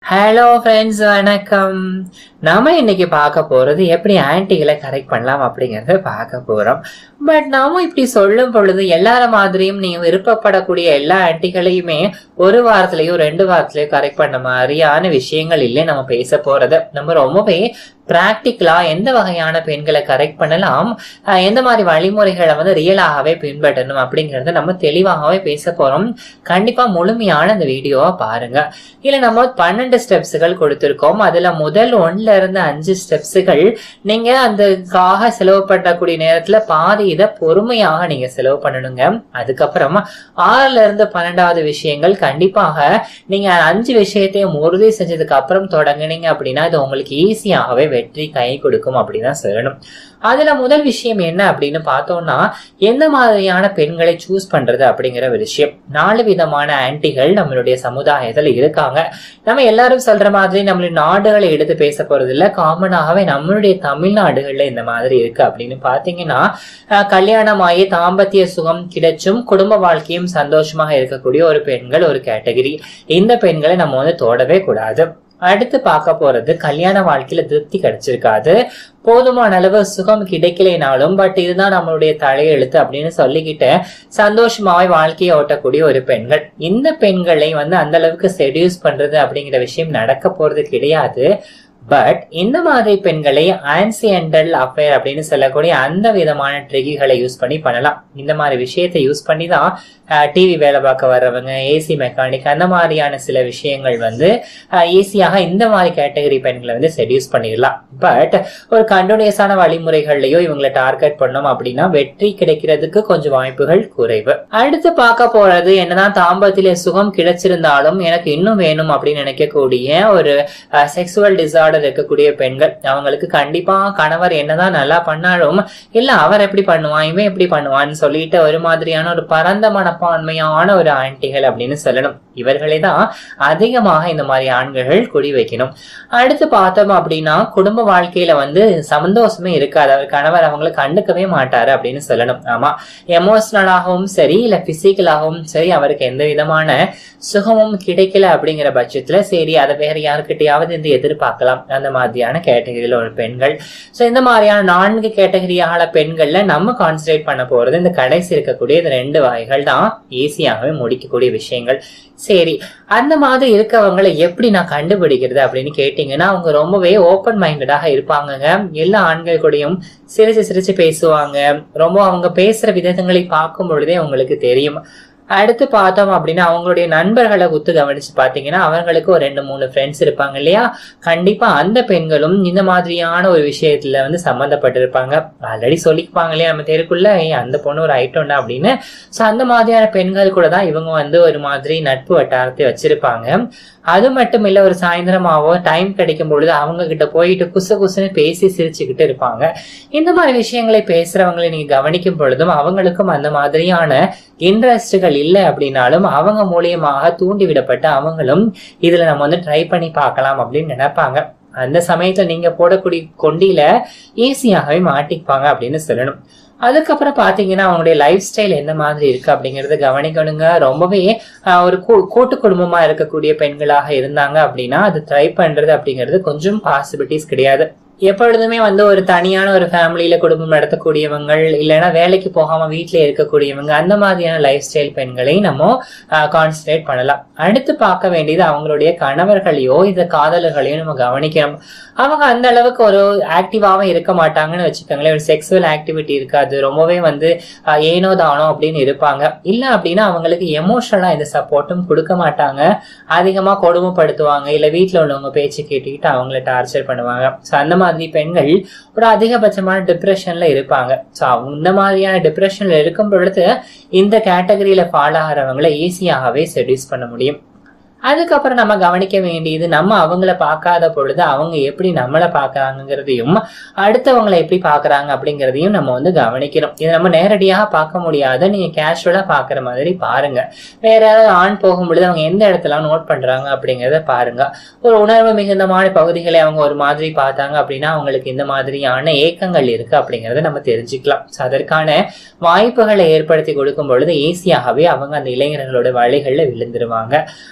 hello friends வணக்கம் நாம இன்னைக்கு பார்க்க போறது எப்படி ஆன்டிகளை கரெக்ட் பண்ணலாம் அப்படிங்கறத பார்க்க போறோம் பட் நாம இப்படி சொல்லும் பொழுது எல்லார மாதிரியும் நீங்க விருப்பப்படக்கூடிய எல்லா ஆன்டிகளையுமே ஒரு வாரத்திலயோ ரெண்டு வாரத்திலயோ கரெக்ட் பண்ண மாதிரியான விஷயங்கள் இல்லை நம்ம பேச போறது நம்ம ரொம்பவே பிராக்டிக்கலா எந்த வகையான பெண்களை கரெக்ட் பண்ணலாம் அஹ் எந்த மாதிரி வழிமுறைகளை வந்து ரியலாகவே பின்பற்றணும் அப்படிங்கறத நம்ம தெளிவாகவே பேச போறோம் கண்டிப்பா முழுமையான இந்த வீடியோவை பாருங்க இல்ல நம்ம பன்னெண்டு ஸ்டெப்ஸுகள் கொடுத்திருக்கோம் அதுல முதல் ஒன்ல இருந்து அஞ்சு ஸ்டெப்ஸுகள் நீங்க அதுக்காக செலவு பண்ணக்கூடிய நேரத்துல பாதி இதை பொறுமையாக நீங்க செலவு பண்ணணுங்க அதுக்கப்புறமா ஆறுல இருந்து பன்னெண்டாவது விஷயங்கள் கண்டிப்பாக நீங்க அஞ்சு விஷயத்தையும் உறுதி செஞ்சதுக்கு அப்புறம் தொடங்குனீங்க அப்படின்னா இது உங்களுக்கு ஈஸியாகவே வெற்றி கை கொடுக்கும் அப்படின்னு தான் சொல்லணும் அதுல முதல் விஷயம் என்ன அப்படின்னு பார்த்தோம்னா எந்த மாதிரியான பெண்களை சூஸ் பண்றது அப்படிங்கிற ஒரு விஷயம் நாலு விதமான ஆன்டிகள் நம்மளுடைய சமுதாயத்துல இருக்காங்க நம்ம எல்லாரும் சொல்ற மாதிரி நம்மளுடைய நாடுகளை எடுத்து பேச போறது இல்ல காமனாகவே நம்மளுடைய தமிழ்நாடுகள்ல இந்த மாதிரி இருக்கு அப்படின்னு பாத்தீங்கன்னா அஹ், கல்யாணமாகி தாம்பத்திய சுகம் கிடைச்சும் குடும்ப வாழ்க்கையும் சந்தோஷமாக இருக்கக்கூடிய ஒரு பெண்கள் ஒரு கேட்டகரி இந்த பெண்களை நம்ம வந்து தோடவே கூடாது அடுத்து பார்க்க போறது கல்யாண வாழ்க்கையில திருப்தி கிடைச்சிருக்காது போதுமான அளவு சுகம் கிடைக்கலைனாலும் பட் இதுதான் நம்மளுடைய தலையெழுத்து அப்படின்னு சொல்லிக்கிட்டு சந்தோஷமாவே வாழ்க்கையை ஓட்டக்கூடிய ஒரு பெண்கள் இந்த பெண்களை வந்து அந்த அளவுக்கு செடியூஸ் பண்றது அப்படிங்கிற விஷயம் நடக்க போறது கிடையாது பட் இந்த மாதிரி பெண்களை ஆன்சியண்டல் அஃபேர் அப்படின்னு சொல்லக்கூடிய அந்த விதமான ட்ரிகிகளை யூஸ் பண்ணி பண்ணலாம் இந்த மாதிரி விஷயத்தை யூஸ் பண்ணி தான் டிவி வேலை பார்க்க வர்றவங்க ஏசி மெக்கானிக் அந்த மாதிரியான சில விஷயங்கள் வந்து ஈஸியாக இந்த மாதிரி கேட்டகரி பெண்களை வந்து செடியூஸ் பண்ணிடலாம் பட் ஒரு கண்டினியூஸான வழிமுறைகள்லயோ இவங்களை டார்கெட் பண்ணோம் அப்படின்னா வெற்றி கிடைக்கிறதுக்கு கொஞ்சம் வாய்ப்புகள் குறைவு அடுத்து பார்க்க போறது என்னதான் தாம்பத்திலே சுகம் கிடைச்சிருந்தாலும் எனக்கு இன்னும் வேணும் அப்படின்னு நினைக்கக்கூடிய ஒரு செக்ஸுவல் டிசார்டர் இருக்கக்கூடிய பெண்கள் அவங்களுக்கு கண்டிப்பா கணவர் என்னதான் நல்லா பண்ணாலும் இல்ல அவர் எப்படி பண்ணுவான் இவன் எப்படி பண்ணுவான்னு சொல்லிட்டு ஒரு மாதிரியான ஒரு பரந்த மனப்பான்மையான ஒரு ஆன்டிகள் அப்படின்னு சொல்லணும் இவர்களை தான் அதிகமாக இந்த மாதிரி ஆண்கள் குடி வைக்கணும் அடுத்து பார்த்தோம் அப்படின்னா குடும்ப வாழ்க்கையில வந்து சந்தோஷமே இருக்காது அவர் கணவர் அவங்களை கண்டுக்கவே மாட்டாரு அப்படின்னு சொல்லணும் ஆமா எமோஷனலாகவும் சரி இல்ல பிசிக்கலாகவும் சரி அவருக்கு எந்த விதமான சுகமும் கிடைக்கல அப்படிங்கிற பட்சத்துல சரி அதை வேற யாருக்கிட்டையாவது இருந்து எதிர்பார்க்கலாம் அந்த மாதிரியான கேட்டகரியில ஒரு பெண்கள் ஸோ இந்த மாதிரியான நான்கு கேட்டகரியான பெண்கள்ல நம்ம கான்சன்ட்ரேட் பண்ண போறது இந்த கடைசி இருக்கக்கூடிய இந்த ரெண்டு வகைகள் தான் ஈஸியாகவே முடிக்கக்கூடிய விஷயங்கள் சரி அந்த மாதிரி இருக்கவங்களை எப்படி நான் கண்டுபிடிக்கிறது அப்படின்னு கேட்டீங்கன்னா அவங்க ரொம்பவே ஓப்பன் மைண்டடாக இருப்பாங்கங்க எல்லா ஆண்கள் கூடயும் சிரிச்சு சிரிச்சு பேசுவாங்க ரொம்ப அவங்க பேசுற விதங்களை பார்க்கும் பொழுதே உங்களுக்கு தெரியும் அடுத்து பார்த்தோம் அப்படின்னா அவங்களுடைய நண்பர்களை குத்து கவனிச்சு பார்த்தீங்கன்னா அவங்களுக்கு ஒரு ரெண்டு மூணு ஃப்ரெண்ட்ஸ் இருப்பாங்க இல்லையா கண்டிப்பா அந்த பெண்களும் இந்த மாதிரியான ஒரு விஷயத்துல வந்து சம்மந்தப்பட்டிருப்பாங்க ஆல்ரெடி சொல்லிப்பாங்க இல்லையா நம்ம தெருக்குள்ள "ஏய், அந்த பொண்ணு ஒரு ஐட்டம்டா அப்படின்னு ஸோ அந்த மாதிரியான பெண்கள் கூட தான் இவங்க வந்து ஒரு மாதிரி நட்பு வட்டாரத்தை வச்சிருப்பாங்க அது மட்டும் இல்ல ஒரு சாயந்தரமாவோ டைம் கிடைக்கும் பொழுது அவங்க கிட்ட போயிட்டு குசு குசுன்னு பேசி சிரிச்சுக்கிட்டு இருப்பாங்க இந்த மாதிரி விஷயங்களை பேசுறவங்களை நீங்க கவனிக்கும் பொழுதும் அவங்களுக்கும் அந்த மாதிரியான இன்ட்ரெஸ்டுகள் இல்லை அப்படின்னாலும் அவங்க மூலியமாக தூண்டி விடப்பட்டு அவங்களும் இதுல நம்ம வந்து ட்ரை பண்ணி பார்க்கலாம் அப்படின்னு நினைப்பாங்க அந்த சமயத்துல நீங்க போடக்கூடிய கொண்டியில ஈஸியாகவே மாட்டிப்பாங்க அப்படின்னு சொல்லணும் அதுக்கப்புறம் பாத்தீங்கன்னா அவங்களுடைய லைஃப் ஸ்டைல் எந்த மாதிரி இருக்கு அப்படிங்கறத கவனிக்கணுங்க ரொம்பவே ஆஹ், ஒரு கூ- கூட்டு குடும்பமா இருக்கக்கூடிய பெண்களாக இருந்தாங்க அப்படின்னா அது ட்ரை பண்றது அப்படிங்கிறது கொஞ்சம் பாசிபிலிட்டிஸ் கிடையாது எப்பொழுதுமே வந்து ஒரு தனியான ஒரு ஃபேமிலியில குடும்பம் நடத்தக்கூடியவங்க இல்லைன்னா வேலைக்கு போகாம வீட்டிலே இருக்கக்கூடியவங்க அந்த மாதிரியான லைஃப் ஸ்டைல் பெண்களை நம்ம கான்சன்ட்ரேட் பண்ணலாம் அடுத்து பார்க்க வேண்டியது அவங்களுடைய கணவர்களையோ இந்த காதலர்களையோ நம்ம கவனிக்கணும் அவங்க அந்த அளவுக்கு ஒரு ஆக்டிவாவும் இருக்க மாட்டாங்கன்னு வச்சுக்கோங்களேன் ஒரு செக்ஸுவல் ஆக்டிவிட்டி இருக்காது ரொம்பவே வந்து ஆஹ், ஏனோ தானோ அப்படின்னு இருப்பாங்க இல்ல அப்படின்னா அவங்களுக்கு எமோஷனலா எந்த சப்போர்ட்டும் கொடுக்க மாட்டாங்க அதிகமா கொடுமைப்படுத்துவாங்க இல்ல வீட்ல உள்ளவங்க பேச்சு கேட்டுக்கிட்டு அவங்கள டார்ச்சர் பண்ணுவாங்க ஸோ அந்த மாதிரி பெண்கள் ஒரு அதிகபட்சமான டிப்ரெஷன்ல இருப்பாங்க ஸோ அவங்க இந்த மாதிரியான டிப்ரெஷன்ல இருக்கும் பொழுது இந்த கேட்டகரியில ஃபாலோ ஆகிறவங்களை ஈஸியாகவே செடியூஸ் பண்ண முடியும் அதுக்கப்புறம் நம்ம கவனிக்க வேண்டியது நம்ம அவங்கள பார்க்காத பொழுது அவங்க எப்படி நம்மளை பார்க்கறாங்கிறதையும் அடுத்தவங்களை எப்படி பார்க்கறாங்க அப்படிங்கிறதையும் நம்ம வந்து கவனிக்கணும் இதை நம்ம நேரடியாக பார்க்க முடியாத நீங்க கேஷுவலா பார்க்குற மாதிரி பாருங்க வேற யாராவது ஆண் போகும் பொழுது அவங்க எந்த இடத்துல நோட் பண்றாங்க அப்படிங்கிறத பாருங்க ஒரு உணர்வு மிகுந்தமான பகுதிகளை அவங்க ஒரு மாதிரி பார்த்தாங்க அப்படின்னா அவங்களுக்கு இந்த மாதிரியான ஏக்கங்கள் இருக்கு அப்படிங்கறத நம்ம தெரிஞ்சுக்கலாம் So, அதற்கான வாய்ப்புகளை ஏற்படுத்தி கொடுக்கும் பொழுது ஈஸியாகவே அவங்க அந்த இளைஞர்களோட வழிகள்ல விழுந்துருவாங்க அடுத்து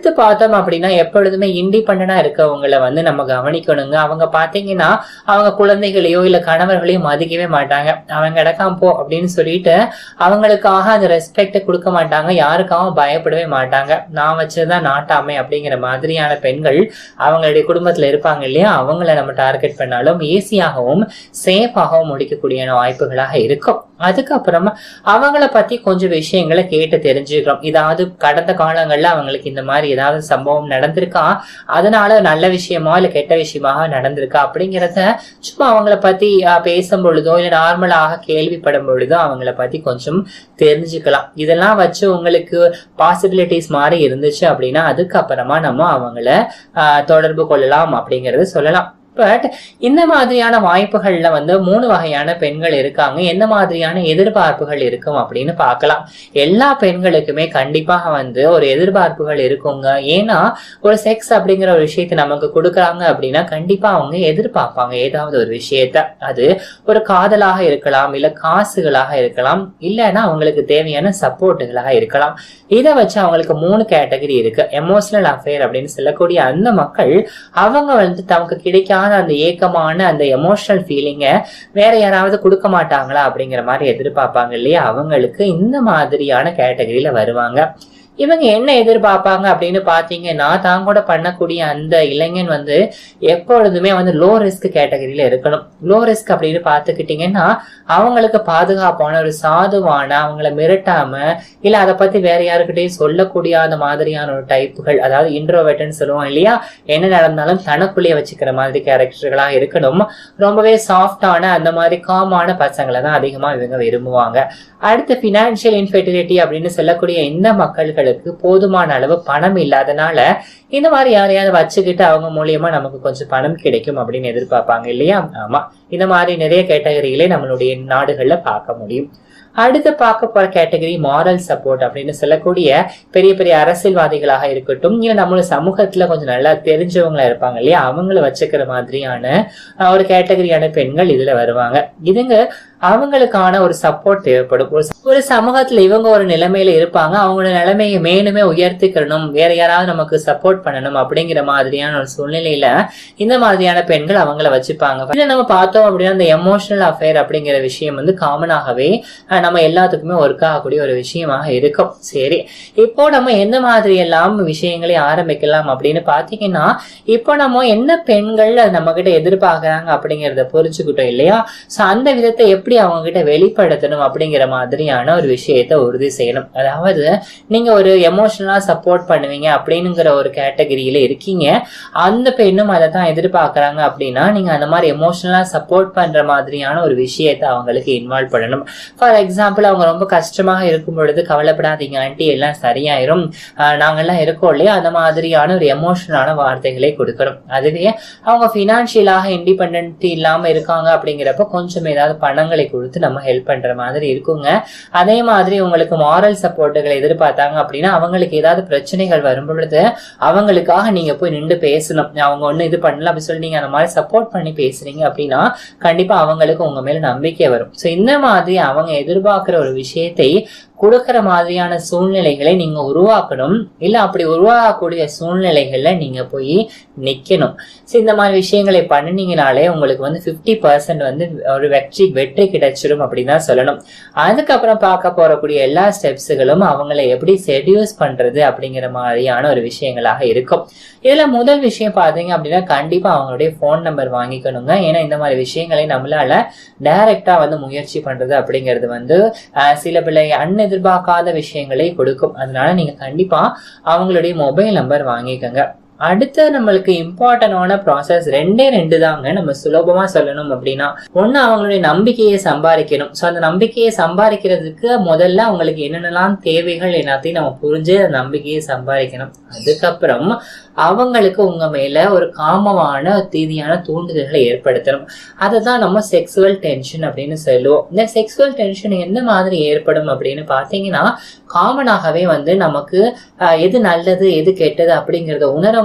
அடுத்து பார்த்தோம் அப்படின்னா எப்பொழுதுமே இண்டிபெண்டா இருக்கவங்கள வந்து நம்ம கவனிக்கணுங்க அவங்க பாத்தீங்கன்னா அவங்க குழந்தைகளையோ இல்ல கணவர்களையோ மதிக்கவே மாட்டாங்க அவங்க இடக்காம போ அப்படின்னு சொல்லிட்டு அவங்களுக்காக அந்த ரெஸ்பெக்ட் கொடுக்க மாட்டாங்க யாருக்காகவும் பயப்படவே மாட்டாங்க நான் வச்சதுதான் நாட்டாமை அப்படிங்கிற மாதிரியான பெண்கள் அவங்களுடைய குடும்பத்துல இருப்பாங்க இல்லையா அவங்கள நம்ம டார்கெட் பண்ணாலும் ஈஸியாகவும் சேஃபாகவும் முடிக்கக்கூடிய வாய்ப்புகளாக இருக்கும் அதுக்கப்புறம் அவங்கள பத்தி கொஞ்சம் விஷயங்களை கேட்டு தெரிஞ்சுக்கிறோம் இதாவது கடந்த காலங்கள்ல அவங்களுக்கு இந்த மாதிரி ஏதாவது சம்பவம் நடந்திருக்கா அதனால நல்ல விஷயமா இல்ல கெட்ட விஷயமாக நடந்திருக்கா அப்படிங்கிறத சும்மா அவங்கள பத்தி ஆஹ், பேசும் பொழுதோ இல்ல நார்மலாக கேள்விப்படும் பொழுதோ அவங்கள பத்தி கொஞ்சம் தெரிஞ்சுக்கலாம் இதெல்லாம் வச்சு உங்களுக்கு பாசிபிலிட்டிஸ் மாதிரி இருந்துச்சு அப்படின்னா அதுக்கப்புறமா நம்ம அவங்கள ஆஹ், தொடர்பு கொள்ளலாம் அப்படிங்கறது சொல்லலாம் பட் இந்த மாதிரியான வாய்ப்புகள்ல வந்து மூணு வகையான பெண்கள் இருக்காங்க எந்த மாதிரியான எதிர்பார்ப்புகள் இருக்கும் அப்படின்னு பார்க்கலாம் எல்லா பெண்களுக்குமே கண்டிப்பாக வந்து ஒரு எதிர்பார்ப்புகள் இருக்குங்க ஏன்னா ஒரு செக்ஸ் அப்படிங்கிற ஒரு விஷயத்தை நமக்கு கொடுக்குறாங்க அப்படின்னா கண்டிப்பா அவங்க எதிர்பார்ப்பாங்க ஏதாவது ஒரு விஷயத்த அது ஒரு காதலாக இருக்கலாம் இல்ல காசுகளாக இருக்கலாம் இல்லைன்னா அவங்களுக்கு தேவையான சப்போர்ட்டுகளாக இருக்கலாம் இதை வச்சு அவங்களுக்கு மூணு கேட்டகரி இருக்கு எமோஷனல் அஃபேர் அப்படின்னு சொல்லக்கூடிய அந்த மக்கள் அவங்க வந்து தமக்கு கிடைக்காத அந்த ஏக்கமான அந்த எமோஷனல் ஃபீலிங்கை வேற யாராவது கொடுக்க மாட்டாங்களா அப்படிங்கிற மாதிரி எதிர்பார்ப்பாங்க இல்லையா அவங்களுக்கு இந்த மாதிரியான கேட்டகரியில வருவாங்க இவங்க என்ன எதிர்பார்ப்பாங்க அப்படின்னு பாத்தீங்கன்னா தான் கூட பண்ணக்கூடிய அந்த இளைஞன் வந்து எப்பொழுதுமே வந்து லோ ரிஸ்க் கேட்டகரியில இருக்கணும் லோ ரிஸ்க் அப்படின்னு பாத்துக்கிட்டீங்கன்னா அவங்களுக்கு பாதுகாப்பான ஒரு சாதுவான அவங்கள மிரட்டாம இல்ல அதை பத்தி வேற யாருக்கிட்டையும் சொல்லக்கூடிய அந்த மாதிரியான ஒரு டைப்புகள் அதாவது இன்ட்ரோவேட்னு சொல்லுவோம் இல்லையா என்ன நடந்தாலும் தனக்குள்ளேயே வச்சுக்கிற மாதிரி கேரக்டர்களா இருக்கணும் ரொம்பவே சாஃப்டான அந்த மாதிரி காமான பசங்களை தான் அதிகமா இவங்க விரும்புவாங்க அடுத்து பினான்சியல் இன்ஃபெர்டிலிட்டி அப்படின்னு சொல்லக்கூடிய இந்த மக்கள்களுக்கு போதுமான அளவு பணம் இல்லாதனால இந்த மாதிரி யாரையாவது வச்சுக்கிட்டு அவங்க மூலியமா நமக்கு கொஞ்சம் பணம் கிடைக்கும் அப்படின்னு எதிர்பார்ப்பாங்க இல்லையா ஆமா இந்த மாதிரி நிறைய கேட்டகரிகளே நம்மளுடைய நாடுகள்ல பார்க்க முடியும் அடுத்து பார்க்க போற கேட்டகரி மாரல் சப்போர்ட் அப்படின்னு சொல்லக்கூடிய பெரிய பெரிய அரசியல்வாதிகளாக இருக்கட்டும் இல்ல நம்மளோட சமூகத்துல கொஞ்சம் நல்லா தெரிஞ்சவங்களா இருப்பாங்க இல்லையா அவங்கள வச்சுக்கிற மாதிரியான அஹ், ஒரு கேட்டகரியான பெண்கள் இதுல வருவாங்க இதுங்க அவங்களுக்கான ஒரு சப்போர்ட் தேவைப்படும் ஒரு ச- ஒரு சமூகத்துல இவங்க ஒரு நிலைமையில இருப்பாங்க அவங்களோட நிலைமையை மேலுமே உயர்த்திக்கணும் வேற யாராவது நமக்கு சப்போர்ட் பண்ணணும் அப்படிங்கிற மாதிரியான ஒரு சூழ்நிலையில இந்த மாதிரியான பெண்கள் அவங்கள வச்சுப்பாங்க இதுல நம்ம பார்த்தோம் அப்படின்னா இந்த எமோஷனல் அஃபேர் அப்படிங்கிற விஷயம் வந்து காமனாகவே அஹ், நம்ம எல்லாத்துக்குமே ஒர்க் ஆகக்கூடிய ஒரு விஷயமாக இருக்கும் சரி இப்போ நம்ம எந்த மாதிரி எல்லாம் விஷயங்களை ஆரம்பிக்கலாம் அப்படின்னு பாத்தீங்கன்னா இப்போ நம்ம என்ன பெண்கள் நம்ம கிட்ட எதிர்பார்க்கறாங்க அப்படிங்கறத புரிஞ்சுக்கிட்டோம் இல்லையா சோ அந்த விதத்தை எப்படி அவங்க கிட்ட வெளிப்படுத்தணும் அப்படிங்கிற மாதிரியான ஒரு விஷயத்தை உறுதி செய்யணும் அதாவது நீங்க ஒரு எமோஷனலா சப்போர்ட் பண்ணுவீங்க அப்படிங்கிற ஒரு கேட்டகரியில இருக்கீங்க அந்த பெண்ணும் அதை தான் எதிர்பார்க்கறாங்க அப்படின்னா நீங்க அந்த மாதிரி எமோஷனலா சப்போர்ட் பண்ற மாதிரியான ஒரு விஷயத்தை அவங்களுக்கு இன்வால்வ் பண்ணணும் ஃபார் எக்ஸாம்பிள் அவங்க ரொம்ப கஷ்டமாக இருக்கும் பொழுது கவலைப்படாதீங்க ஆண்டி எல்லாம் சரியாயிரும் ஆஹ் நாங்கெல்லாம் இருக்கோம் இல்லையா அந்த மாதிரியான ஒரு எமோஷனலான வார்த்தைகளை கொடுக்கணும் அதுவே அவங்க ஃபினான்ஷியலாக இண்டிபெண்ட் இல்லாம இருக்காங்க அப்படிங்கிறப்ப கொஞ்சம் ஏதாவது பணங்களை கொடுத்து நம்ம ஹெல்ப் பண்ற மாதிரி இருக்குங்க அதே மாதிரி உங்களுக்கு மாரல் சப்போர்ட்டுகளை எதிர்பார்த்தாங்க அப்படின்னா அவங்களுக்கு ஏதாவது பிரச்சனைகள் வரும் பொழுது அவங்களுக்காக நீங்க போய் நின்று பேசணும் அவங்க ஒண்ணு இது பண்ணல அப்படி சொல்லி நீங்க அந்த மாதிரி சப்போர்ட் பண்ணி பேசுறீங்க அப்படின்னா கண்டிப்பா அவங்களுக்கு உங்க மேல நம்பிக்கை வரும் சோ இந்த மாதிரி அவங்க எதிர்பார்க்கிற ஒரு விஷயத்தை கொடுக்கிற மாதிரியான சூழ்நிலைகளை நீங்க உருவாக்கணும் இல்ல அப்படி உருவாகக்கூடிய சூழ்நிலைகள்ல நீங்க போய் நிக்கணும் சோ இந்த மாதிரி விஷயங்களை பண்ணினீங்கனாலே உங்களுக்கு வந்து 50% பர்சன்ட் வந்து ஒரு வெற்றி வெற்றி கிடைச்சிடும் அப்படின்னு தான் சொல்லணும் அதுக்கப்புறம் பார்க்க போறக்கூடிய எல்லா ஸ்டெப்ஸுகளும் அவங்களை எப்படி செடியூஸ் பண்றது அப்படிங்கிற மாதிரியான ஒரு விஷயங்களாக இருக்கும் இதுல முதல் விஷயம் பாத்தீங்க அப்படின்னா கண்டிப்பா அவங்களுடைய ஃபோன் நம்பர் வாங்கிக்கணுங்க ஏன்னா இந்த மாதிரி விஷயங்களை நம்மளால டைரக்டா வந்து முயற்சி பண்றது அப்படிங்கிறது வந்து ஆஹ், சில பிள்ளை அன்எதிர்பார்க்காத விஷயங்களை கொடுக்கும் அதனால நீங்க கண்டிப்பா அவங்களுடைய மொபைல் நம்பர் வாங்கிக்கோங்க அடுத்த நம்மளுக்கு இம்பார்ட்டன்டான ப்ராசஸ் ரெண்டே ரெண்டு தாங்க நம்ம சுலபமா சொல்லணும் அப்படின்னா ஒண்ணு அவங்களுடைய நம்பிக்கையை சம்பாதிக்கணும் ஸோ அந்த நம்பிக்கையை சம்பாதிக்கிறதுக்கு முதல்ல அவங்களுக்கு என்னென்னலாம் தேவைகள் எல்லாத்தையும் நம்ம புரிஞ்சு அந்த நம்பிக்கையை சம்பாதிக்கணும் அதுக்கப்புறம் அவங்களுக்கு உங்க மேல ஒரு காமமான தீதியான தூண்டுதல்களை ஏற்படுத்தணும் அதை தான் நம்ம செக்ஸுவல் டென்ஷன் அப்படின்னு சொல்லுவோம் இந்த செக்ஸுவல் டென்ஷன் எந்த மாதிரி ஏற்படும் அப்படின்னு பார்த்தீங்கன்னா காமனாகவே வந்து நமக்கு ஆஹ், எது நல்லது எது கெட்டது அப்படிங்கிறத உணர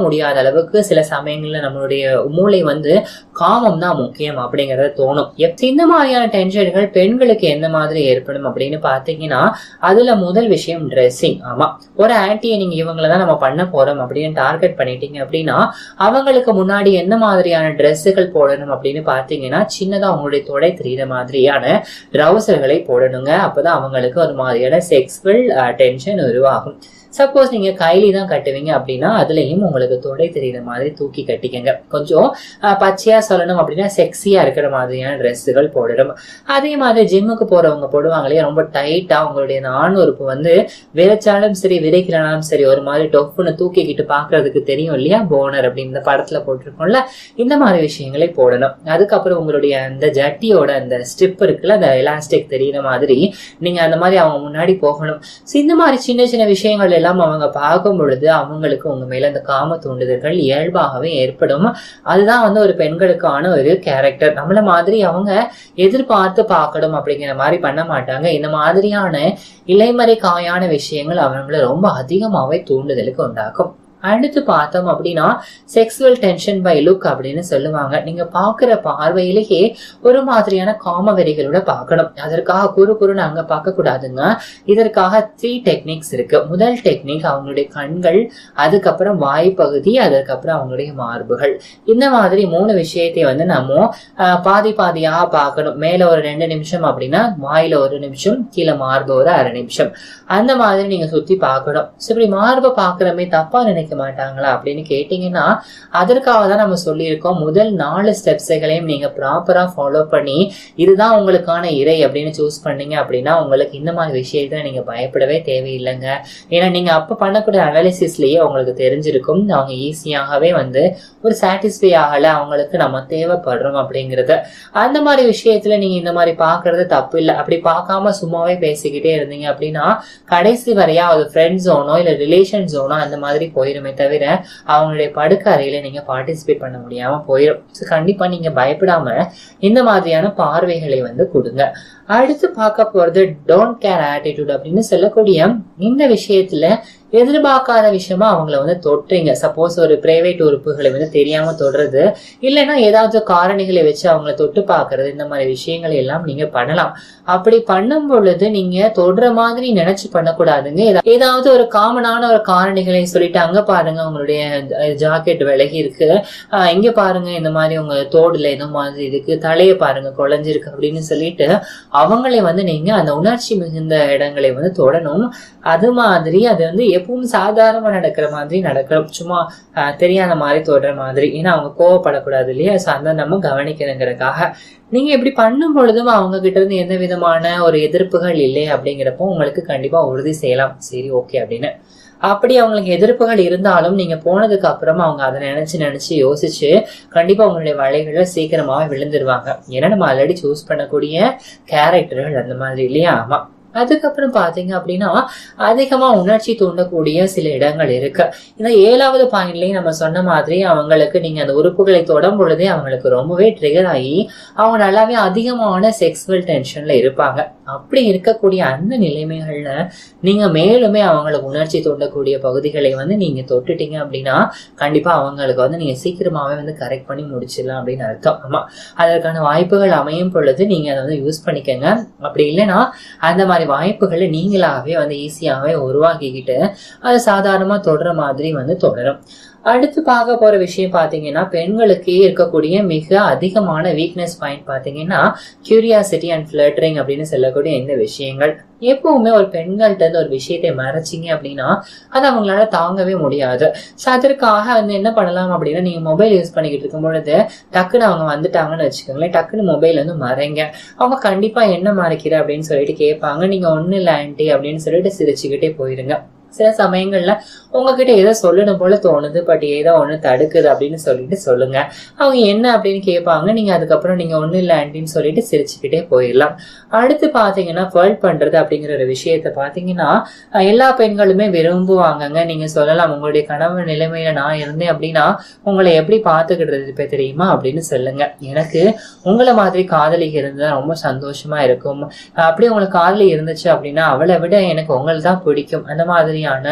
முடியாத அளவுக்கு சில சமயங்கள்ல நம்மளுடைய மூளை வந்து காமம் தான் முக்கியம் அப்படிங்கறத தோணும் எப் இந்த மாதிரியான டென்ஷன்கள் பெண்களுக்கு எந்த மாதிரி ஏற்படும் அப்படின்னு பாத்தீங்கன்னா அதுல முதல் விஷயம் ட்ரெஸ்ஸிங் ஆமா ஒரு ஆன்டியை நீங்க இவங்கள தான் நம்ம பண்ண போறோம் அப்படின்னு டார்கெட் பண்ணிட்டீங்க அப்படின்னா அவங்களுக்கு முன்னாடி எந்த மாதிரியான ட்ரெஸ்ஸுகள் போடணும் அப்படின்னு பாத்தீங்கன்னா சின்னதா அவங்களுடைய தொடை தெரியுற மாதிரியான ட்ரௌசர்களை போடணுங்க அப்பதான் அவங்களுக்கு ஒரு மாதிரியான செக்ஸுவல் டென்ஷன் உருவாகும் சப்போஸ் நீங்க கைலி தான் கட்டுவீங்க அப்படின்னா அதுலயும் உங்களுக்கு தொடை தெரியுற மாதிரி தூக்கி கட்டிக்கங்க கொஞ்சம் அஹ், பச்சையா சொல்லணும் அப்படின்னா செக்ஸியா இருக்கிற மாதிரியான ட்ரெஸ்ஸுகள் போடணும் அதே மாதிரி ஜிம்முக்கு போறவங்க போடுவாங்களே ரொம்ப டைட்டா உங்களுடைய நாணுறுப்பு வந்து விரைச்சாலும் சரி விதைக்கலனாலும் சரி ஒரு மாதிரி டொப்புன்னு தூக்கிக்கிட்டு பாக்குறதுக்கு தெரியும் இல்லையா போனர் அப்படின்னு இந்த படத்துல போட்டிருக்கோம்ல இந்த மாதிரி விஷயங்களை போடணும் அதுக்கப்புறம் உங்களுடைய அந்த ஜட்டியோட அந்த ஸ்ட்ரிப் இருக்குல்ல அந்த எலாஸ்டிக் தெரியுற மாதிரி நீங்க அந்த மாதிரி அவங்க முன்னாடி போகணும் So, இந்த மாதிரி சின்ன சின்ன விஷயங்கள் எல்லாம் அவங்க பார்க்கும் பொழுது அவங்களுக்கு உங்க மேல அந்த காம தூண்டுதல்கள் இயல்பாகவே ஏற்படும் அதுதான் வந்து ஒரு பெண்களுக்கான ஒரு கேரக்டர் நம்மள மாதிரி அவங்க எதிர்பார்த்து பார்க்கணும் அப்படிங்கிற மாதிரி பண்ண மாட்டாங்க இந்த மாதிரியான இலைமறை காயான விஷயங்கள் அவங்கள ரொம்ப அதிகமாவே தூண்டுதலுக்கு உண்டாக்கும் அடுத்து பார்த்தோம் அப்படின்னா செக்ஸுவல் டென்ஷன் பை லுக் அப்படின்னு சொல்லுவாங்க நீங்க பாக்குற பார்வையிலேயே ஒரு மாதிரியான காமவெறிகளோட பார்க்கணும் அதற்காக குறு குறுன்னு அங்க பார்க்க கூடாதுங்க இதற்காக த்ரீ டெக்னிக்ஸ் இருக்கு முதல் டெக்னிக் அவங்களுடைய கண்கள் அதுக்கப்புறம் வாய் பகுதி அதுக்கப்புறம் அவங்களுடைய மார்புகள் இந்த மாதிரி மூணு விஷயத்தை வந்து நம்ம ஆஹ், பாதி பாதியாக பார்க்கணும் மேல ஒரு ரெண்டு நிமிஷம் அப்படின்னா வாயில ஒரு நிமிஷம் கீழே மார்பு ஒரு அரை நிமிஷம் அந்த மாதிரி நீங்க சுத்தி பார்க்கணும் So, இப்படி மார்பை பார்க்கறமே தப்பா நினைக்க மாட்டாங்களா அப்படின்னு கேட்டீங்கன்னா அதற்காக தான் நம்ம சொல்லியிருக்கோம் முதல் நாலு ஸ்டெப்ஸைகளையும் நீங்க ப்ராப்பரா ஃபாலோ பண்ணி இதுதான் உங்களுக்கான இறை அப்படின்னு சூஸ் பண்ணீங்க அப்படின்னா உங்களுக்கு இந்த மாதிரி விஷயத்துல நீங்க பயப்படவே தேவையில்லைங்க ஏன்னா நீங்க அப்ப பண்ணக்கூடிய அனாலிசிஸ்லயே உங்களுக்கு தெரிஞ்சிருக்கும் அவங்க ஈஸியாகவே வந்து ஒரு சாட்டிஸ்ஃபை ஆகல அவங்களுக்கு நம்ம தேவைப்படுறோம் அப்படிங்கறது அந்த மாதிரி விஷயத்துல நீங்க இந்த மாதிரி பாக்குறது தப்பு இல்லை அப்படி பார்க்காம சும்மாவே பேசிக்கிட்டே இருந்தீங்க அப்படின்னா கடைசி வரையா ஒரு ஃப்ரெண்ட் ஜோனோ இல்ல ரிலேஷன் ஜோனோ அந்த மாதிரி போயிருமே தவிர அவங்களுடைய படுக்க அறையில நீங்க பார்ட்டிசிபேட் பண்ண முடியாம போயிடும் So, கண்டிப்பா நீங்க பயப்படாம இந்த மாதிரியான பார்வைகளை வந்து கொடுங்க அடுத்து பார்க்க போறது டோன்ட் கேர் ஆட்டிடியூட் அப்படின்னு சொல்லக்கூடிய இந்த விஷயத்துல எதிர்பார்க்காத விஷயமா அவங்கள வந்து தொட்டுறீங்க சப்போஸ் ஒரு பிரைவேட் உறுப்புகளை வந்து தெரியாம தொடுறது இல்லைன்னா ஏதாவது காரணிகளை வச்சு அவங்கள தொட்டு பார்க்கறது இந்த மாதிரி விஷயங்களை எல்லாம் நீங்க பண்ணலாம் அப்படி பண்ணும் பொழுது நீங்க தொடுற மாதிரி நினைச்சு பண்ணக்கூடாதுங்க ஏதா- ஏதாவது ஒரு காமனான ஒரு காரணிகளை சொல்லிட்டு அங்க பாருங்க உங்களுடைய ஜாக்கெட் விலகி இருக்கு ஆஹ் இங்க பாருங்க இந்த மாதிரி உங்க தோடுல ஏதோ மாதிரி இருக்கு தலைய பாருங்க குழஞ்சிருக்கு அப்படின்னு சொல்லிட்டு அவங்களை வந்து நீங்க அந்த உணர்ச்சி மிகுந்த இடங்களை வந்து தொடணும் அது மாதிரி அது வந்து எப்பவும் சாதாரணமா நடக்கிற மாதிரி நடக்கணும் சும்மா ஆஹ் தெரியாத மாதிரி தொடுற மாதிரி ஏன்னா அவங்க கோவப்படக்கூடாது இல்லையா ஸோ அந்த நம்ம கவனிக்கணுங்கிறதுக்காக நீங்க இப்படி பண்ணும் பொழுதும் அவங்க கிட்ட இருந்து எந்த விதமான ஒரு எதிர்ப்புகள் இல்லை அப்படிங்கிறப்போ உங்களுக்கு கண்டிப்பா உறுதி செய்யலாம் சரி ஓகே அப்படின்னு அப்படி அவங்களுக்கு எதிர்ப்புகள் இருந்தாலும் நீங்க போனதுக்கு அப்புறம் அவங்க அதை நினைச்சு நினைச்சு யோசிச்சு கண்டிப்பா உங்களுடைய வலைகள்ல சீக்கிரமாவே விழுந்துருவாங்க ஏன்னா நம்ம ஆல்ரெடி சூஸ் பண்ணக்கூடிய கேரக்டர்கள் அந்த மாதிரி இல்லையா ஆமா அதுக்கப்புறம் பாத்தீங்க அப்படின்னா அதிகமா உணர்ச்சி தூண்டக்கூடிய சில இடங்கள் இருக்கு இந்த ஏழாவது பாயிண்ட்லயும் நம்ம சொன்ன மாதிரி அவங்களுக்கு நீங்க அந்த உறுப்புகளை தொடும் பொழுதே அவங்களுக்கு ரொம்பவே ட்ரிகர் ஆகி அவங்க நல்லாவே அதிகமான செக்ஸுவல் டென்ஷன்ல இருப்பாங்க அப்படி இருக்கக்கூடிய அந்த நிலைமைகள்ல நீங்க மேலுமே அவங்களுக்கு உணர்ச்சி தூண்டக்கூடிய பகுதிகளை வந்து நீங்க தொட்டுட்டீங்க அப்படின்னா கண்டிப்பா அவங்களுக்கு வந்து நீங்க சீக்கிரமாவே வந்து கரெக்ட் பண்ணி முடிச்சிடலாம் அப்படின்னு அர்த்தம் ஆமா அதற்கான வாய்ப்புகள் அமையும் பொழுது நீங்க அதை வந்து யூஸ் பண்ணிக்கங்க அப்படி இல்லைன்னா அந்த மாதிரி வாய்ப்புகளை நீங்களாகவே வந்து ஈஸியாகவே உருவாக்கிக்கிட்டு அது சாதாரணமா தொடர மாதிரி வந்து தொடரும் அடுத்து பார்க்க போற விஷயம் பாத்தீங்கன்னா பெண்களுக்கு இருக்கக்கூடிய மிக அதிகமான வீக்னஸ் பாயிண்ட் பாத்தீங்கன்னா கியூரியாசிட்டி அண்ட் ஃபிளட்டரிங் அப்படின்னு சொல்லக்கூடிய இந்த விஷயங்கள் எப்பவுமே ஒரு பெண்கள்ட்ட இருந்து ஒரு விஷயத்தை மறைச்சிங்க அப்படின்னா அது அவங்களால தாங்கவே முடியாது ஸோ அதற்காக வந்து என்ன பண்ணலாம் அப்படின்னா நீங்க மொபைல் யூஸ் பண்ணிக்கிட்டு இருக்கும் பொழுது டக்குன்னு அவங்க வந்துட்டாங்கன்னு வச்சுக்கோங்களேன் டக்குன்னு மொபைல் வந்து மறைங்க அவங்க கண்டிப்பா என்ன மறைக்கிற அப்படின்னு சொல்லிட்டு கேட்பாங்க நீங்க ஒண்ணு இல்லை ஆன்ட்டி அப்படின்னு சொல்லிட்டு சிரிச்சுக்கிட்டே போயிருங்க சில சமயங்கள்ல உங்ககிட்ட ஏதோ சொல்லணும் போல தோணுது பட் ஏதோ ஒண்ணு தடுக்குது அப்படின்னு சொல்லிட்டு சொல்லுங்க அவங்க என்ன அப்படின்னு கேட்பாங்க நீங்க அதுக்கப்புறம் நீங்க ஒண்ணு இல்லை ஆன்ட்டின்னு சொல்லிட்டு சிரிச்சுக்கிட்டே போயிடலாம் அடுத்து பாத்தீங்கன்னா ஃபர்ல் பண்றது அப்படிங்கிற ஒரு விஷயத்த பாத்தீங்கன்னா அஹ், எல்லா பெண்களுமே விரும்புவாங்கங்க நீங்க சொல்லலாம் உங்களுடைய கனவு நிலைமையில நான் இருந்தேன் அப்படின்னா உங்களை எப்படி பாத்துக்கிடுறது இப்ப தெரியுமா அப்படின்னு சொல்லுங்க எனக்கு உங்களை மாதிரி காதலி இருந்தா ரொம்ப சந்தோஷமா இருக்கும் அஹ், அப்படி உங்களுக்கு காதலி இருந்துச்சு அப்படின்னா அவளை விட எனக்கு உங்களை தான் பிடிக்கும் அந்த மாதிரியான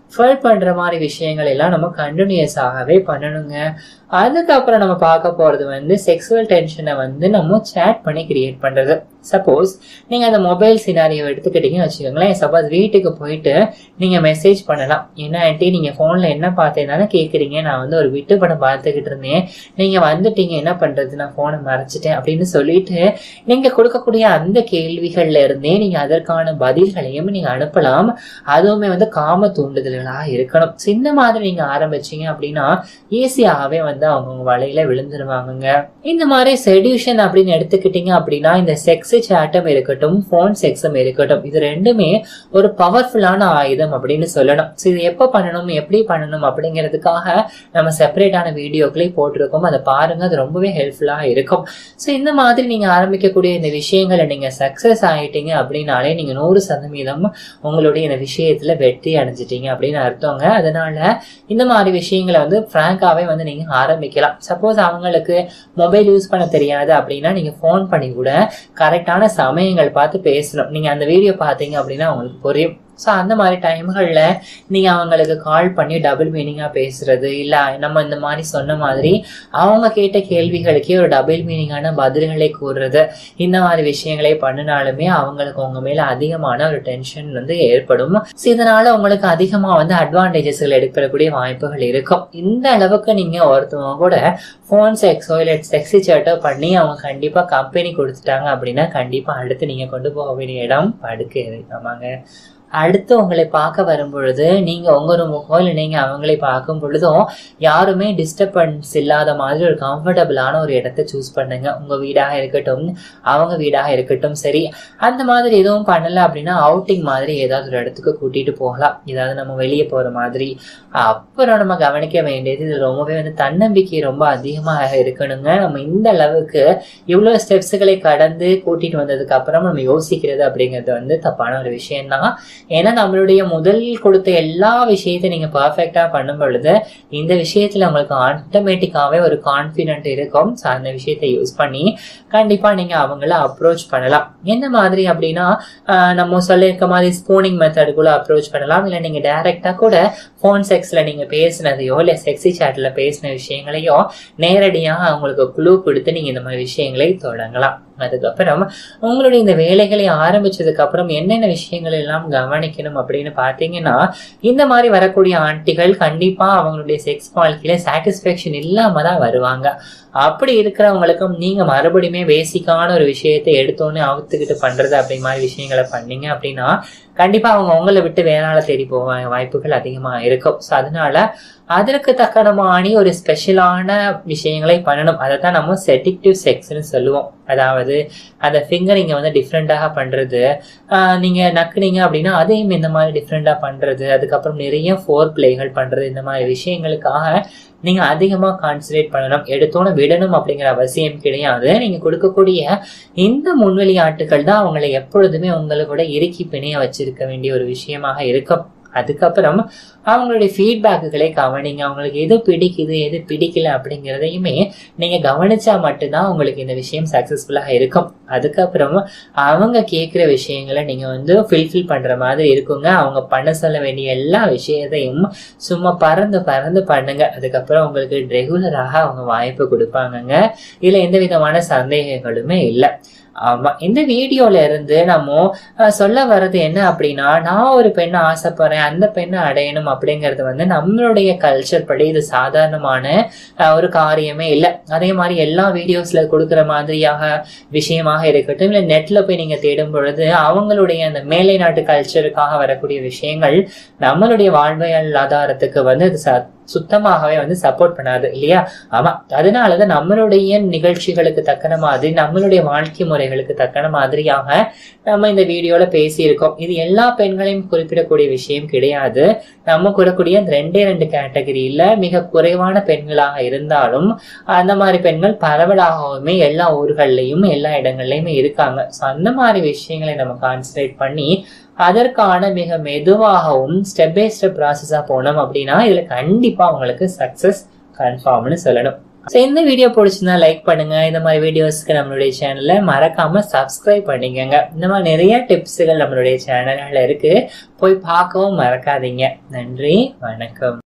ஃபர்ட் பண்ற மாதிரி விஷயங்கள் எல்லாம் நம்ம கண்டினியூஸாகவே பண்ணணுங்க அதுக்கப்புறம் நம்ம பார்க்க போறது வந்து செக்ஸுவல் டென்ஷனை வந்து நம்ம சேட் பண்ணி கிரியேட் பண்றது சப்போஸ் நீங்க அந்த மொபைல் சினாரியோ எடுத்துக்கிட்டீங்கன்னு வச்சுக்கோங்களேன் சப்போஸ் வீட்டுக்கு போயிட்டு நீங்க மெசேஜ் பண்ணலாம் என்ன ஆண்டி நீங்க போன்ல என்ன பார்த்தேன்னு கேக்குறீங்க நான் வந்து ஒரு விட்டு படம் பார்த்துக்கிட்டு இருந்தேன் நீங்க வந்துட்டீங்க என்ன பண்றது நான் போனை மறைச்சிட்டேன் அப்படின்னு சொல்லிட்டு நீங்க கொடுக்கக்கூடிய அந்த கேள்விகள்ல இருந்தே நீங்க அதற்கான பதில்களையும் நீங்க அனுப்பலாம் அதுவுமே வந்து காம தூண்டுதல்களா இருக்கணும் So, இந்த மாதிரி நீங்க ஆரம்பிச்சீங்க அப்படின்னா ஈஸியாகவே வந்து அவங்க வலையில விழுந்துருவாங்கங்க இந்த மாதிரி செடியூஷன் அப்படின்னு எடுத்துக்கிட்டீங்க அப்படின்னா இந்த செக்ஸ் சேட்டம் இருக்கட்டும் ஃபோன் செக்ஸும் இருக்கட்டும் இது ரெண்டுமே ஒரு பவர்ஃபுல்லான ஆயுதம் அப்படின்னு சொல்லணும் ஸோ இது எப்போ பண்ணணும் எப்படி பண்ணணும் அப்படிங்கிறதுக்காக நம்ம செப்பரேட்டான வீடியோக்களே போட்டிருக்கோம் அதை பாருங்க அது ரொம்பவே ஹெல்ப்ஃபுல்லாக இருக்கும் ஸோ இந்த மாதிரி நீங்க ஆரம்பிக்கக்கூடிய இந்த விஷயங்களை நீங்க சக்சஸ் ஆயிட்டீங்க அப்படின்னாலே நீங்க நூறு சதவீதம் உங்களுடைய இந்த விஷயத்துல வெற்றி அடைஞ்சிட்டீங்க அப்படின்னு அர்த்தங்க அதனால இந்த மாதிரி விஷயங்களை வந்து ஃப்ராங்காவே வந்து நீங்க ஆரம்பிக்கலாம் சப்போஸ் அவங்களுக்கு மொபைல் யூஸ் பண்ண தெரியாது அப்படின்னா நீங்க ஃபோன் பண்ணி கூட கரெக்டான சமயங்கள் பார்த்து பேசணும் நீங்க அந்த வீடியோ பார்த்தீங்க அப்படின்னா உங்களுக்கு புரியும் ஸோ அந்த மாதிரி டைம்களில் நீங்கள் அவங்களுக்கு கால் பண்ணி டபுள் மீனிங்காக பேசுறது இல்லை நம்ம இந்த மாதிரி சொன்ன மாதிரி அவங்க கேட்ட கேள்விகளுக்கே ஒரு டபுள் மீனிங்கான பதில்களை கூறுறது இந்த மாதிரி விஷயங்களை பண்ணினாலுமே அவங்களுக்கு உங்க மேல அதிகமான ஒரு டென்ஷன் வந்து ஏற்படும் ஸோ இதனால உங்களுக்கு அதிகமா வந்து அட்வான்டேஜஸ்கள் எடுக்கக்கூடிய வாய்ப்புகள் இருக்கும் இந்த அளவுக்கு நீங்க ஒருத்தவங்க கூட ஃபோன் செக்ஸோ இல்லை செக்ஸி சேட்டோ பண்ணி அவங்க கண்டிப்பா கம்பெனி கொடுத்துட்டாங்க அப்படின்னா கண்டிப்பா அடுத்து நீங்க கொண்டு போக வேண்டிய இடம் படுக்கை ஆமாங்க அடுத்து உங்களை பார்க்க வரும் பொழுது நீங்க உங்க ரூமுக்கோ இல்லை நீங்க அவங்களை பார்க்கும் பொழுதும் யாருமே டிஸ்டர்பன்ஸ் இல்லாத மாதிரி ஒரு கம்ஃபர்டபுளான ஒரு இடத்த சூஸ் பண்ணுங்க உங்க வீடாக இருக்கட்டும் அவங்க வீடாக இருக்கட்டும் சரி அந்த மாதிரி எதுவும் பண்ணல அப்படின்னா அவுட்டிங் மாதிரி ஏதாவது ஒரு இடத்துக்கு கூட்டிட்டு போகலாம் ஏதாவது நம்ம வெளியே போற மாதிரி அப்புறம் நம்ம கவனிக்க வேண்டியது இது ரொம்பவே வந்து தன்னம்பிக்கை ரொம்ப அதிகமாக இருக்கணுங்க நம்ம இந்த அளவுக்கு இவ்வளவு ஸ்டெப்ஸுகளை கடந்து கூட்டிட்டு வந்ததுக்கு அப்புறம் நம்ம யோசிக்கிறது அப்படிங்கிறது வந்து தப்பான ஒரு விஷயம்தான் ஏன்னா நம்மளுடைய முதல் கொடுத்த எல்லா விஷயத்தையும் நீங்க பர்ஃபெக்டா பண்ணும் பொழுது இந்த விஷயத்துல உங்களுக்கு ஆட்டோமேட்டிக்காவே ஒரு கான்ஃபிடென்ட் இருக்கும் ஸோ அந்த விஷயத்தை யூஸ் பண்ணி கண்டிப்பா நீங்க அவங்கள அப்ரோச் பண்ணலாம் எந்த மாதிரி அப்படின்னா ஆஹ் நம்ம சொல்லியிருக்க மாதிரி ஸ்பூனிங் மெத்தடுக்குள்ள அப்ரோச் பண்ணலாம் இல்லை நீங்க டைரக்டா கூட ஃபோன் செக்ஸ்ல நீங்க பேசினதையோ இல்லை செக்ஸி சாட்ல பேசின விஷயங்களையோ நேரடியாக அவங்களுக்கு குழு கொடுத்து நீங்க இந்த மாதிரி விஷயங்களை தொடங்கலாம் அதுக்கப்புறம் உங்களுடைய இந்த வேலைகளை ஆரம்பிச்சதுக்கு அப்புறம் என்னென்ன விஷயங்கள் எல்லாம் கவனிக்கணும் அப்படின்னு பார்த்தீங்கன்னா இந்த மாதிரி வரக்கூடிய ஆண்டிகள் கண்டிப்பா அவங்களுடைய செக்ஸ் வாழ்க்கையில சாட்டிஸ்ஃபேக்ஷன் இல்லாம தான் வருவாங்க அப்படி இருக்கிறவங்களுக்கும் நீங்க மறுபடியுமே பேசிக்கான ஒரு விஷயத்தை எடுத்தோன்னே அவுத்துக்கிட்டு பண்றது அப்படி மாதிரி விஷயங்களை பண்ணீங்க அப்படின்னா கண்டிப்பா அவங்க உங்களை விட்டு வேற ஆளை தேடி போவாங்க வாய்ப்புகள் அதிகமா இருக்கும் ஸோ அதனால அதற்கு தக்கனமானி ஒரு ஸ்பெஷலான விஷயங்களை பண்ணணும் அதை தான் நம்ம செடிக்டிவ் செக்ஸ்னு சொல்லுவோம் அதாவது அந்த ஃபிங்கரிங்கை வந்து டிஃப்ரெண்ட்டாக பண்ணுறது நீங்கள் நக்குனீங்க அப்படின்னா அதையும் இந்த மாதிரி டிஃப்ரெண்ட்டாக பண்ணுறது அதுக்கப்புறம் நிறைய ஃபோர் பிளேகள் பண்ணுறது இந்த மாதிரி விஷயங்களுக்காக நீங்கள் அதிகமாக கான்சன்ட்ரேட் பண்ணணும் எடுத்தோன்னு விடணும் அப்படிங்கிற அவசியம் கிடையாது நீங்கள் கொடுக்கக்கூடிய இந்த முன்வெளியாட்டுகள் தான் அவங்களை எப்பொழுதுமே உங்களோட இறுக்கி பிணைய வச்சிருக்க வேண்டிய ஒரு விஷயமாக இருக்கும் அதுக்கப்புறம் அவங்களுடைய ஃபீட்பேக்குகளை கவனிங்க அவங்களுக்கு எது பிடிக்குது எது பிடிக்கல அப்படிங்கிறதையுமே நீங்கள் கவனிச்சா மட்டும்தான் உங்களுக்கு இந்த விஷயம் சக்ஸஸ்ஃபுல்லாக இருக்கும் அதுக்கப்புறம் அவங்க கேட்குற விஷயங்களை நீங்கள் வந்து ஃபில்ஃபில் பண்ணுற மாதிரி இருக்குங்க அவங்க பண்ண சொல்ல வேண்டிய எல்லா விஷயத்தையும் சும்மா பறந்து பறந்து பண்ணுங்க அதுக்கப்புறம் உங்களுக்கு ரெகுலராக அவங்க வாய்ப்பு கொடுப்பாங்கங்க இதில் எந்த விதமான சந்தேகங்களுமே இல்லை ஆமா இந்த வீடியோல இருந்து நம்ம அஹ், சொல்ல வர்றது என்ன அப்படின்னா நான் ஒரு பெண்ணை ஆசைப்படுறேன் அந்த பெண்ணை அடையணும் அப்படிங்கிறது வந்து நம்மளுடைய கல்ச்சர் படி இது சாதாரணமான அஹ், ஒரு காரியமே இல்லை அதே மாதிரி எல்லா வீடியோஸ்ல கொடுக்குற மாதிரியாக விஷயமாக இருக்கட்டும் இல்லை நெட்ல போய் நீங்க தேடும் பொழுது அவங்களுடைய அந்த மேலை நாட்டு கல்ச்சருக்காக வரக்கூடிய விஷயங்கள் நம்மளுடைய வாழ்வியல் ஆதாரத்துக்கு வந்து அது ச- சுத்தமாகவே வந்து சப்போர்ட் பண்ணாது இல்லையா ஆமா அதனாலதான் நம்மளுடைய நிகழ்ச்சிகளுக்கு தக்கன மாதிரி நம்மளுடைய வாழ்க்கை முறைகளுக்கு தக்கன மாதிரியாக நம்ம இந்த வீடியோல பேசியிருக்கோம் இது எல்லா பெண்களையும் குறிப்பிடக்கூடிய விஷயம் கிடையாது நம்ம கூறக்கூடிய அந்த ரெண்டே ரெண்டு கேட்டகரியில மிக குறைவான பெண்களாக இருந்தாலும் அந்த மாதிரி பெண்கள் பரவலாகவுமே எல்லா ஊர்கள்லயும் எல்லா இடங்கள்லயுமே இருக்காங்க ஸோ அந்த மாதிரி விஷயங்களை நம்ம கான்சன்ட்ரேட் பண்ணி அதற்கான மிக மெதுவாகவும் ஸ்டெப் பை ஸ்டெப் ப்ராசஸாக போனோம் அப்படின்னா இதுல கண்டிப்பா உங்களுக்கு சக்சஸ் கன்ஃபார்ம்னு சொல்லணும் ஸோ இந்த வீடியோ பிடிச்சிருந்தா லைக் பண்ணுங்க இந்த மாதிரி வீடியோஸ்க்கு நம்மளுடைய சேனலை மறக்காம சப்ஸ்கிரைப் பண்ணிக்கோங்க இந்த மாதிரி நிறைய டிப்ஸுகள் நம்மளுடைய சேனல்ல இருக்கு போய் பார்க்கவும் மறக்காதீங்க நன்றி வணக்கம்